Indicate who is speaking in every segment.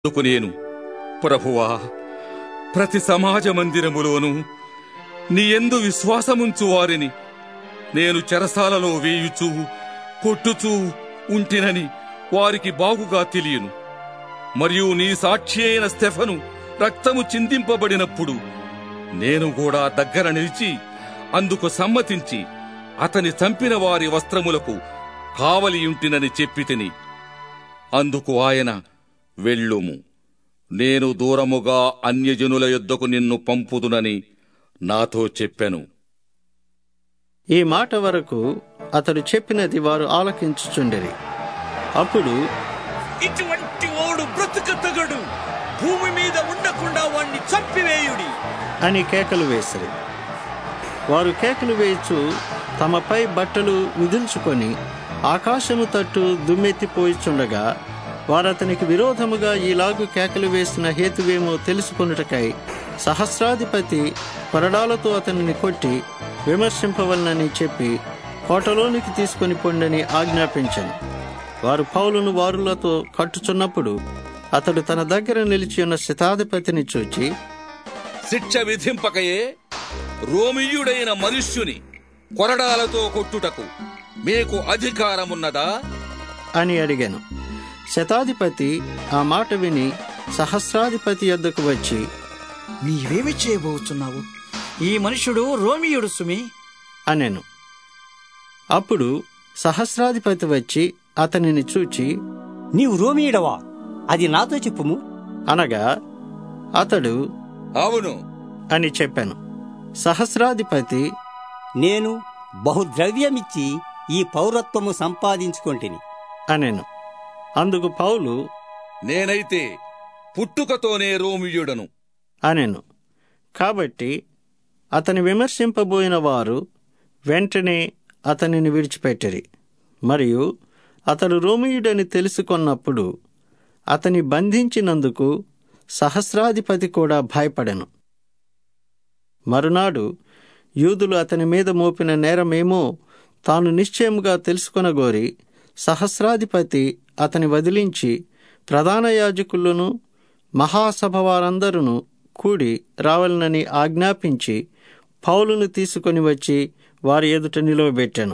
Speaker 1: అందుకు నేను ప్రభువా ప్రతి సమాజ మందిరములోనూ నీ ఎందు విశ్వాసముంచు వారిని నేను చెరసాలలో వేయుచూ కొట్టుచూ ఉంటినని వారికి బాగుగా తెలియను మరియు నీ సాక్షి అయిన స్టెఫను రక్తము చిందింపబడినప్పుడు నేను కూడా దగ్గర నిలిచి అందుకు సమ్మతించి అతని చంపిన వారి వస్త్రములకు కావలియుంటినని చెప్పితిని అందుకు ఆయన వెళ్ళుము నేను దూరముగా అన్యజనుల యొద్దకు నిన్ను పంపుదునని నాతో చెప్పెను
Speaker 2: ఈ మాట వరకు అతడు చెప్పినది వారు ఆలకించుచుండిరి అప్పుడు
Speaker 3: ఇటువంటి ఓడు బ్రతుకతగడు భూమి మీద ఉండకుండా వాణ్ణి చంపివేయుడి
Speaker 2: అని కేకలు వేసిరి వారు కేకలు వేయచు తమపై బట్టలు విదిల్చుకొని ఆకాశము తట్టు దుమ్మెత్తిపోయిచుండగా వారతనికి విరోధముగా ఈలాగు కేకలు వేసిన హేతువేమో తెలుసుకొనుటకై సహస్రాధిపతి కొరడాలతో అతనిని కొట్టి విమర్శింపవలనని చెప్పి కోటలోనికి తీసుకొని పొండని ఆజ్ఞాపించను వారు పౌలును వారులతో కట్టుచున్నప్పుడు అతడు తన దగ్గర నిలిచి ఉన్న శతాధిపతిని చూచి
Speaker 1: శిక్ష విధింపకయే రోమియుడైన మనుష్యుని కొరడాలతో కొట్టుటకు మీకు అధికారమున్నదా
Speaker 2: అని అడిగాను శతాధిపతి ఆ మాట విని సహస్రాధిపతి యొద్దకు వచ్చి
Speaker 3: నీవేమి చేయబోతున్నావు ఈ మనుషుడు రోమియుడు సుమి
Speaker 2: అనెను అప్పుడు సహస్రాధిపతి వచ్చి అతనిని చూచి
Speaker 4: నీవు రోమియుడవా అది నాతో చెప్పుము
Speaker 2: అనగా అతడు
Speaker 1: అవును
Speaker 2: అని చెప్పాను సహస్రాధిపతి
Speaker 4: నేను బహుద్రవ్యమిచ్చి ఈ పౌరత్వము సంపాదించుకొంటిని
Speaker 2: అనెను అందుకు పౌలు
Speaker 1: నేనైతే పుట్టుకతోనే రోమియుడను
Speaker 2: అనెను కాబట్టి అతని విమర్శింపబోయిన వారు వెంటనే అతనిని విడిచిపెట్టిరి మరియు అతడు రోమియుడని తెలుసుకొన్నప్పుడు అతని బంధించినందుకు సహస్రాధిపతి కూడా భయపడెను మరునాడు యూదులు అతని మీద మోపిన నేరమేమో తాను నిశ్చయముగా తెలుసుకొనగోరి సహస్రాధిపతి అతని వదిలించి ప్రధాన యాజకులను మహాసభ వారందరూ కూడి రావాలనని ఆజ్ఞాపించి పౌలును తీసుకొని వచ్చి వారి ఎదుట నిలువబెట్టాను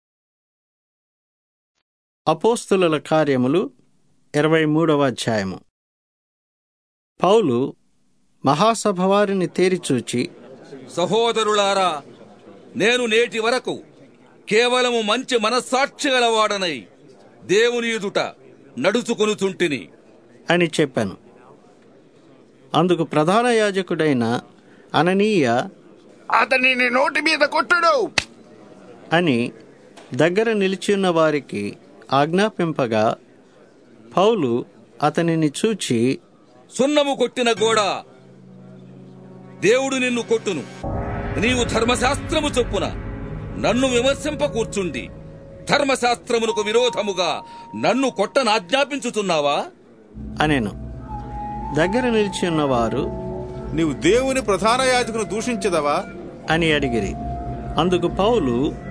Speaker 2: అపోస్తుల కార్యములు ఇరవై మూడవ అధ్యాయము పౌలు మహాసభ వారిని తేరిచూచి
Speaker 1: సహోదరులారా నేను నేటి వరకు కేవలము మంచి మనస్సాక్షి గలవాడనై దేవుని ఎదుట నడుచుకొనుచుంటిని
Speaker 2: అని చెప్పాను అందుకు ప్రధాన యాజకుడైన అననీయ
Speaker 5: అతనిని నోటి మీద కొట్టుడు
Speaker 2: అని దగ్గర నిలిచియున్న వారికి ఆజ్ఞాపింపగా పౌలు అతనిని చూచి
Speaker 1: సున్నము కొట్టిన గోడ దేవుడు నిన్ను కొట్టును నీవు ధర్మశాస్త్రము చొప్పున నన్ను విమర్శింప కూర్చుండి ధర్మశాస్త్రమునకు విరోధముగా నన్ను కొట్టనాజ్ఞాపించుతున్నావా
Speaker 2: అనెను దగ్గర నిలిచియున్న వారు
Speaker 5: నీవు దేవుని ప్రధాన యాజకును దూషించదవా
Speaker 2: అని అడిగిరి అందుకు పౌలు